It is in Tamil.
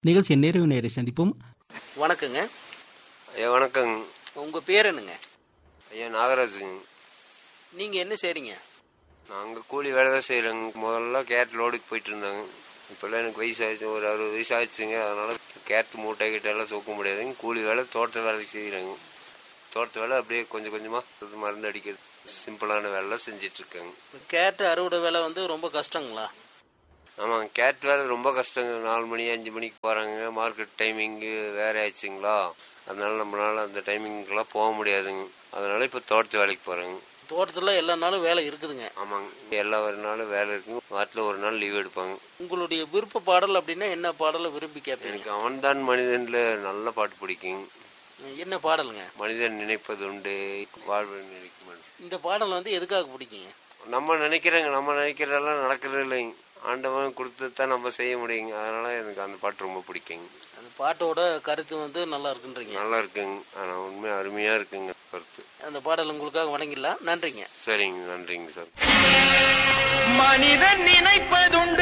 நிகழ்ச்சியின் நிறைவு நேரை சந்திப்போம் வணக்கங்க ஐயா வணக்கங்க உங்கள் பேர் என்னங்க ஐயா நாகராஜுங்க நீங்கள் என்ன செய்கிறீங்க நாங்கள் கூலி வேலை தான் செய்கிறோங்க முதல்ல கேட் லோடுக்கு போயிட்டு இருந்தாங்க இப்போல்லாம் எனக்கு வயசு ஆயிடுச்சு ஒரு அறுபது வயசு ஆயிடுச்சுங்க அதனால் கேட் மூட்டை கிட்ட எல்லாம் தூக்க முடியாதுங்க கூலி வேலை தோட்ட வேலை செய்கிறேங்க தோட்ட வேலை அப்படியே கொஞ்சம் கொஞ்சமாக மருந்து அடிக்கிறது சிம்பிளான வேலைலாம் செஞ்சிட்ருக்கேங்க கேட்டு அறுவடை வேலை வந்து ரொம்ப கஷ்டங்களா ஆமாங்க கேட் வேலை ரொம்ப கஷ்டங்க நாலு மணி அஞ்சு மணிக்கு போகிறாங்க மார்க்கெட் டைமிங்கு வேற ஆயிடுச்சுங்களா அதனால நம்மளால அந்த டைமிங்க்கெல்லாம் போக முடியாதுங்க அதனால இப்போ தோட்டத்து வேலைக்கு போகிறேங்க தோட்டத்தில் எல்லா நாளும் வேலை இருக்குதுங்க ஆமாங்க எல்லா ஒரு நாளும் வேலை இருக்குங்க வாரத்தில் ஒரு நாள் லீவ் எடுப்பாங்க உங்களுடைய விருப்ப பாடல் அப்படின்னா என்ன பாடலை விரும்பி கேட்பீங்க எனக்கு அவன்தான் மனிதன்ல நல்ல பாட்டு பிடிக்கும் என்ன பாடலுங்க மனிதன் நினைப்பது உண்டு வாழ்வு நினைக்கும் இந்த பாடல் வந்து எதுக்காக பிடிக்குங்க நம்ம நினைக்கிறேங்க நம்ம நினைக்கிறதெல்லாம் நடக்கிறது இல்லைங்க ஆண்டவன் கொடுத்தது தான் நம்ம செய்ய முடியுங்க அதனால எனக்கு அந்த பாட்டு ரொம்ப பிடிக்குங்க அந்த பாட்டோட கருத்து வந்து நல்லா இருக்குன்றீங்க நல்லா இருக்குங்க ஆனால் உண்மையாக அருமையாக இருக்குங்க கருத்து அந்த பாடல் உங்களுக்காக வணங்கிடலாம் நன்றிங்க சரிங்க நன்றிங்க சார் மனிதன் நினைப்பதுண்டு